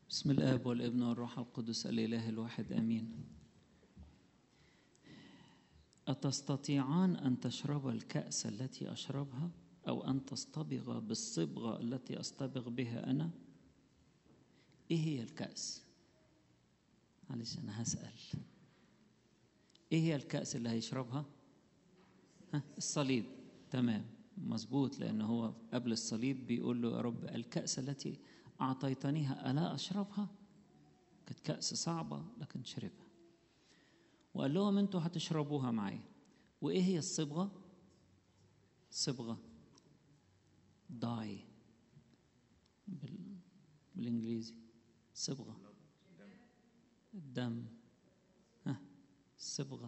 بسم الآب والابن والروح القدس الإله الواحد آمين أتستطيعان أن تشربا الكأس التي أشربها أو أن تصطبغ بالصبغة التي أصطبغ بها أنا إيه هي الكأس معلش أنا هسأل إيه هي الكأس اللي هيشربها ها الصليب تمام مظبوط لأن هو قبل الصليب بيقول له يا رب الكأس التي أعطيتنيها ألا أشربها كانت كأس صعبة لكن شربها وقال لهم أنتوا هتشربوها معي وإيه هي الصبغة صبغة داي بال... بالإنجليزي صبغة الدم ها الصبغة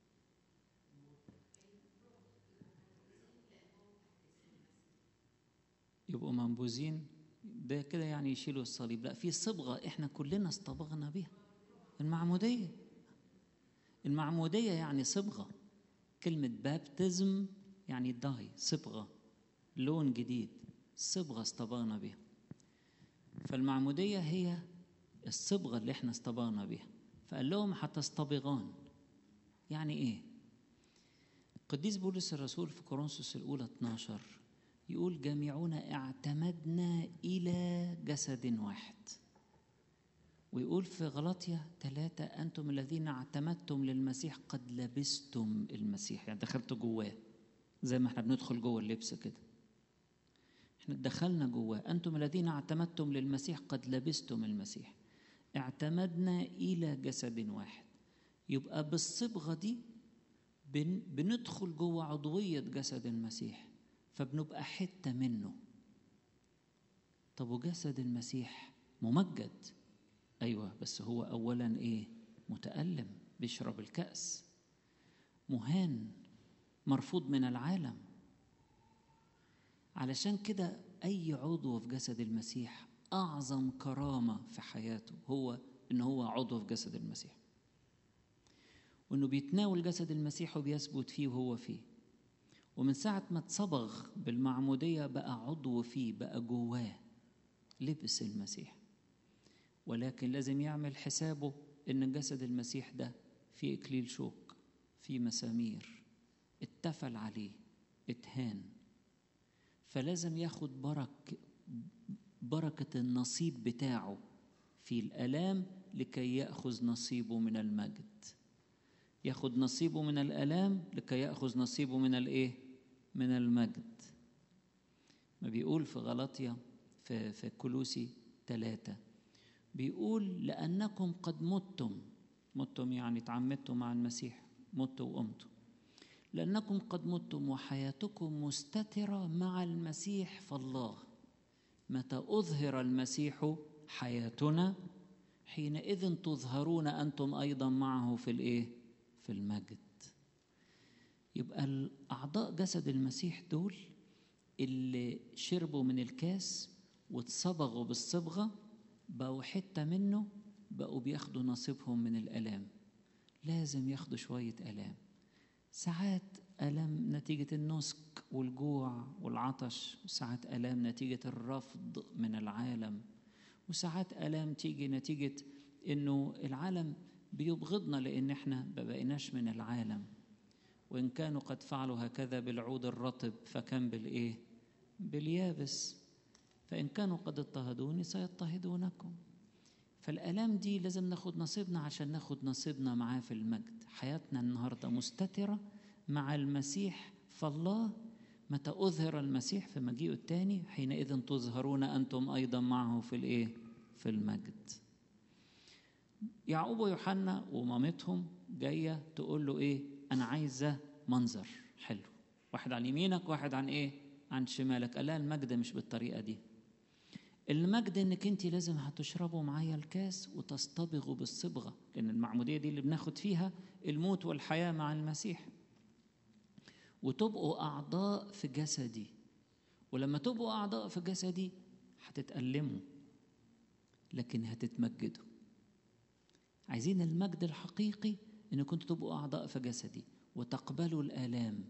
يبقوا منبوذين ده كده يعني يشيلوا الصليب لا في صبغة احنا كلنا اصطبغنا بيها المعمودية المعمودية يعني صبغة كلمة بابتزم يعني داي صبغة لون جديد صبغة اصطبغنا بيها فالمعمودية هي الصبغة اللي احنا اصطبغنا بيها فقال لهم هتصطبغان يعني ايه القديس بولس الرسول في كورنثوس الأولى 12 يقول جميعنا اعتمدنا إلى جسد واحد ويقول في غلطية ثلاثة أنتم الذين اعتمدتم للمسيح قد لبستم المسيح يعني دخلتوا جواه زي ما احنا بندخل جوه اللبس كده احنا دخلنا جواه أنتم الذين اعتمدتم للمسيح قد لبستم المسيح اعتمدنا إلى جسد واحد يبقى بالصبغة دي بن بندخل جوه عضوية جسد المسيح فبنبقى حتة منه طب وجسد المسيح ممجد أيوة بس هو أولا إيه متألم بيشرب الكأس مهان مرفوض من العالم علشان كده أي عضو في جسد المسيح أعظم كرامة في حياته هو إن هو عضو في جسد المسيح وإنه بيتناول جسد المسيح وبيثبت فيه وهو فيه ومن ساعة ما اتصبغ بالمعمودية بقى عضو فيه بقى جواه لبس المسيح ولكن لازم يعمل حسابه إن جسد المسيح ده فيه إكليل شوك فيه مسامير اتفل عليه اتهان فلازم ياخد برك بركة النصيب بتاعه في الآلام لكي يأخذ نصيبه من المجد ياخد نصيبه من الآلام لكي يأخذ نصيبه من الإيه؟ من المجد ما بيقول في غلطية في, في كلوسي ثلاثة بيقول لأنكم قد متم متم يعني تعمدتم مع المسيح متوا وقمتوا لأنكم قد متم وحياتكم مستترة مع المسيح فالله متى أظهر المسيح حياتنا حينئذ تظهرون أنتم أيضا معه في الإيه؟ في المجد يبقى الأعضاء جسد المسيح دول اللي شربوا من الكاس واتصبغوا بالصبغة بقوا حتة منه بقوا بياخدوا نصيبهم من الآلام لازم ياخدوا شوية آلام ساعات آلام نتيجة النسك والجوع والعطش وساعات آلام نتيجة الرفض من العالم وساعات آلام تيجي نتيجة إنه العالم بيبغضنا لأن احنا ما بقيناش من العالم وإن كانوا قد فعلوا هكذا بالعود الرطب فكان بالإيه؟ باليابس فإن كانوا قد اضطهدوني سيضطهدونكم فالآلام دي لازم ناخد نصيبنا عشان ناخد نصيبنا معاه في المجد حياتنا النهاردة مستترة مع المسيح فالله متى أظهر المسيح في مجيئه الثاني حينئذ تظهرون أنتم أيضا معه في الإيه؟ في المجد يعقوب ويوحنا ومامتهم جاية تقول له إيه أنا عايزة منظر حلو واحد عن يمينك واحد عن إيه عن شمالك قال لها المجد مش بالطريقة دي المجد انك انت لازم هتشربوا معايا الكاس وتصطبغوا بالصبغه لان المعموديه دي اللي بناخد فيها الموت والحياه مع المسيح وتبقوا اعضاء في جسدي ولما تبقوا اعضاء في جسدي هتتألموا لكن هتتمجدوا عايزين المجد الحقيقي ان كنتوا تبقوا اعضاء في جسدي وتقبلوا الالام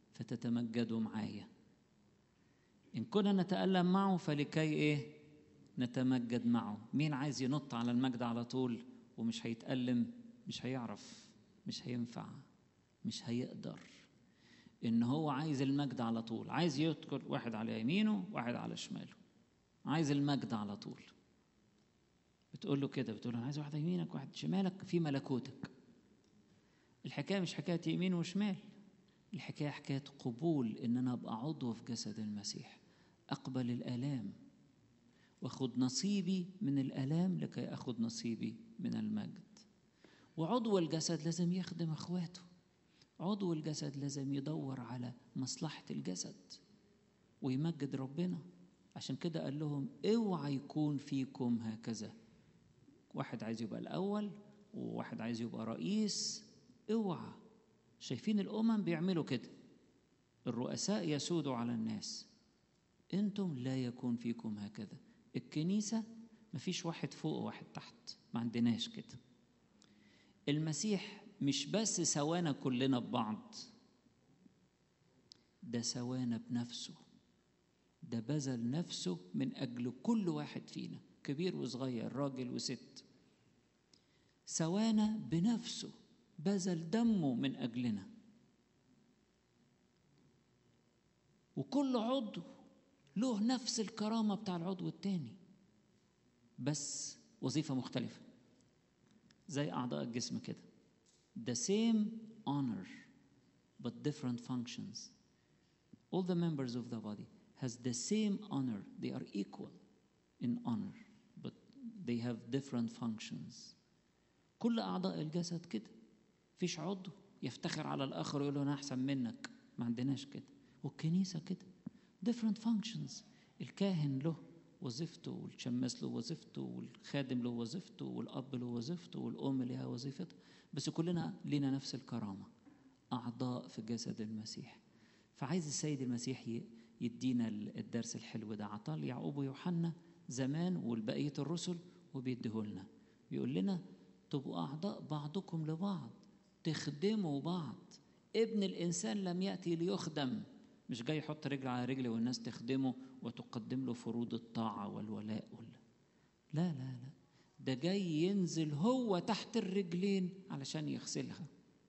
فتتمجدوا معايا ان كنا نتألم معه فلكي ايه نتمجد معه مين عايز ينط على المجد على طول ومش هيتألم مش هيعرف مش هينفع مش هيقدر ان هو عايز المجد على طول عايز يذكر واحد على يمينه واحد على شماله عايز المجد على طول بتقول له كده بتقول له انا عايز واحد يمينك واحد شمالك في ملكوتك الحكايه مش حكايه يمين وشمال الحكايه حكايه قبول ان انا ابقى عضو في جسد المسيح اقبل الالام واخد نصيبي من الالام لكي اخد نصيبي من المجد وعضو الجسد لازم يخدم اخواته عضو الجسد لازم يدور على مصلحه الجسد ويمجد ربنا عشان كده قال لهم اوعى يكون فيكم هكذا واحد عايز يبقى الاول وواحد عايز يبقى رئيس اوعى شايفين الامم بيعملوا كده الرؤساء يسودوا على الناس انتم لا يكون فيكم هكذا الكنيسه مفيش واحد فوق وواحد تحت ما عندناش كده المسيح مش بس سوانا كلنا ببعض ده سوانا بنفسه ده بذل نفسه من اجل كل واحد فينا كبير وصغير راجل وست سوانا بنفسه بذل دمه من اجلنا وكل عضو له نفس الكرامه بتاع العضو التاني بس وظيفه مختلفه زي اعضاء الجسم كده the same honor but different functions all the members of the body has the same honor they are equal in honor but they have different functions كل اعضاء الجسد كده فيش عضو يفتخر على الاخر ويقول له انا احسن منك ما عندناش كده والكنيسه كده different functions الكاهن له وظيفته والشماس له وظيفته والخادم له وظيفته والاب له وظيفته والام لها وظيفتها بس كلنا لينا نفس الكرامه اعضاء في جسد المسيح فعايز السيد المسيح يدينا الدرس الحلو ده عطاه يعقوب ويوحنا زمان والبقيه الرسل وبيديه لنا بيقول لنا تبقوا اعضاء بعضكم لبعض تخدموا بعض ابن الانسان لم ياتي ليخدم مش جاي يحط رجل على رجل والناس تخدمه وتقدم له فروض الطاعه والولاء ولا لا لا لا ده جاي ينزل هو تحت الرجلين علشان يغسلها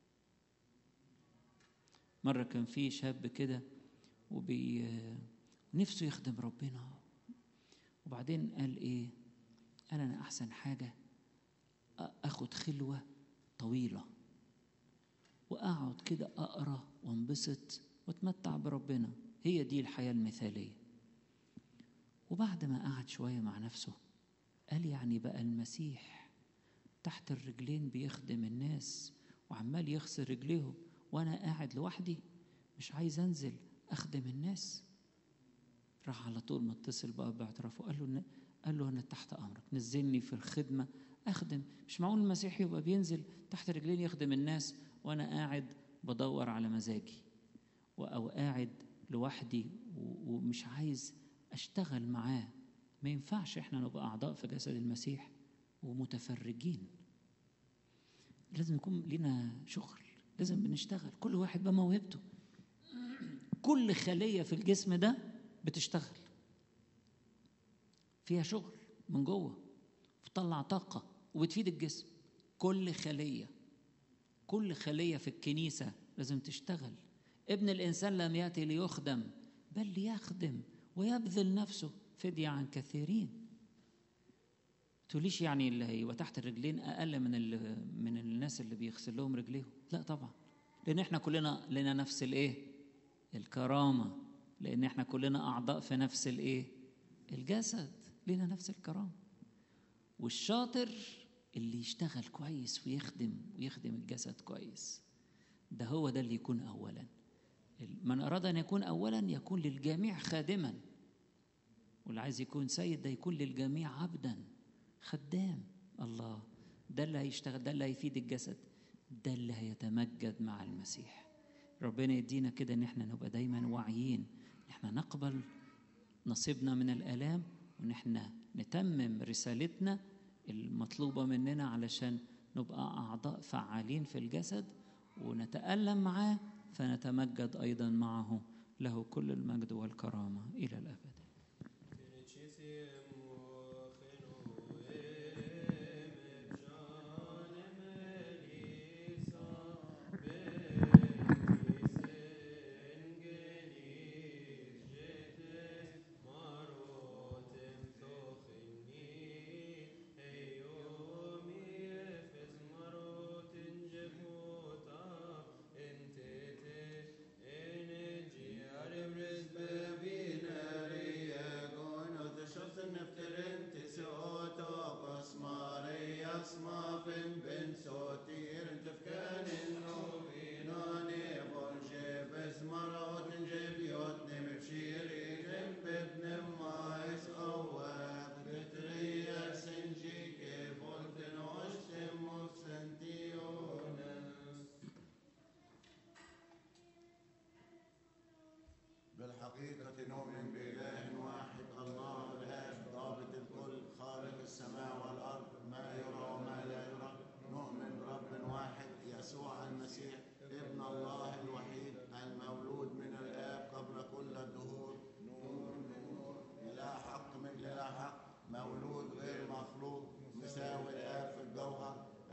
مرة كان في شاب كده وبي نفسه يخدم ربنا وبعدين قال ايه قال انا احسن حاجة اخد خلوة طويلة واقعد كده اقرا وانبسط واتمتع بربنا هي دي الحياة المثالية وبعد ما قعد شوية مع نفسه قال يعني بقى المسيح تحت الرجلين بيخدم الناس وعمال يغسل رجليهم وانا قاعد لوحدي مش عايز انزل اخدم الناس راح على طول متصل بقى باعترافه قال له قال له انا تحت امرك نزلني في الخدمه اخدم مش معقول المسيح يبقى بينزل تحت رجلين يخدم الناس وانا قاعد بدور على مزاجي او قاعد لوحدي ومش عايز اشتغل معاه ما ينفعش احنا نبقى اعضاء في جسد المسيح ومتفرجين لازم يكون لنا شغل لازم بنشتغل كل واحد بموهبته كل خلية في الجسم ده بتشتغل فيها شغل من جوه بتطلع طاقة وبتفيد الجسم كل خلية كل خلية في الكنيسة لازم تشتغل ابن الإنسان لم يأتي ليخدم بل ليخدم ويبذل نفسه فدية عن كثيرين تقوليش يعني اللي هيبقى تحت الرجلين أقل من من الناس اللي بيغسل لهم رجليهم لا طبعا لأن احنا كلنا لنا نفس الإيه الكرامة لأن احنا كلنا أعضاء في نفس الإيه الجسد لنا نفس الكرامة والشاطر اللي يشتغل كويس ويخدم ويخدم الجسد كويس ده هو ده اللي يكون أولا من أراد أن يكون أولا يكون للجميع خادما واللي عايز يكون سيد ده يكون للجميع عبدا خدام الله ده اللي هيشتغل ده اللي هيفيد الجسد ده اللي هيتمجد مع المسيح ربنا يدينا كده ان احنا نبقى دايما واعيين ان احنا نقبل نصيبنا من الالام وان احنا نتمم رسالتنا المطلوبه مننا علشان نبقى اعضاء فعالين في الجسد ونتالم معاه فنتمجد ايضا معه له كل المجد والكرامه الى الابد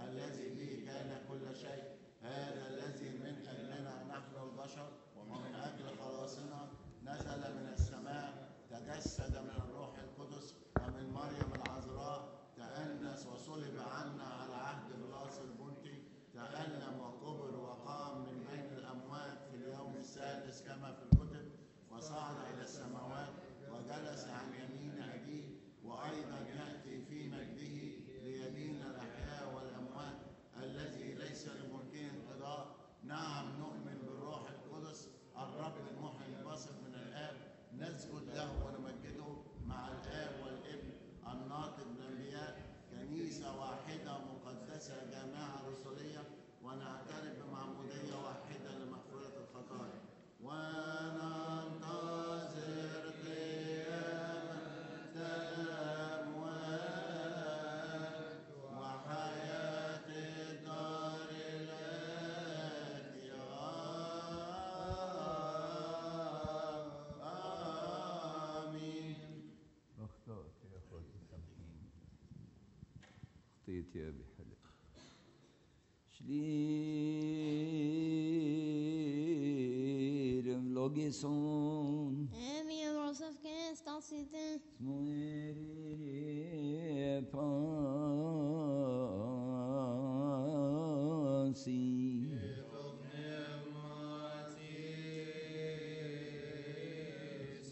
الذي به كان كل شيء هذا الذي من أجلنا نحن البشر ومن أجل خلاصنا نزل من السماء تجسد من الروح القدس ومن مريم العذراء تأنس وصلب عنا على عهد بلاس البنطي تألم وكبر وقام من بين الأموات في اليوم السادس كما في الكتب وصعد إلى السماوات وجلس عن يمين أبيه وأيضا يأتي في مجده ليدين الأحياء والأموات الذي ليس لملكه انقضاء نعم نؤمن بالروح القدس الرب المحيي الباصر من الآب نسجد له ونمجده مع الآب والابن الناطق بالأنبياء كنيسة واحدة مقدسة جامعة رسولية ونعترف بمعمودية واحدة لمغفرة الخطايا وننتظر قيامة الأموات وحياة الدار الآتية آمين أخطأت يا أخوتي سامحيني أخطيت يا أبي حلال Slir vlogisson Emi Josef Kens, dans i det. Små er pan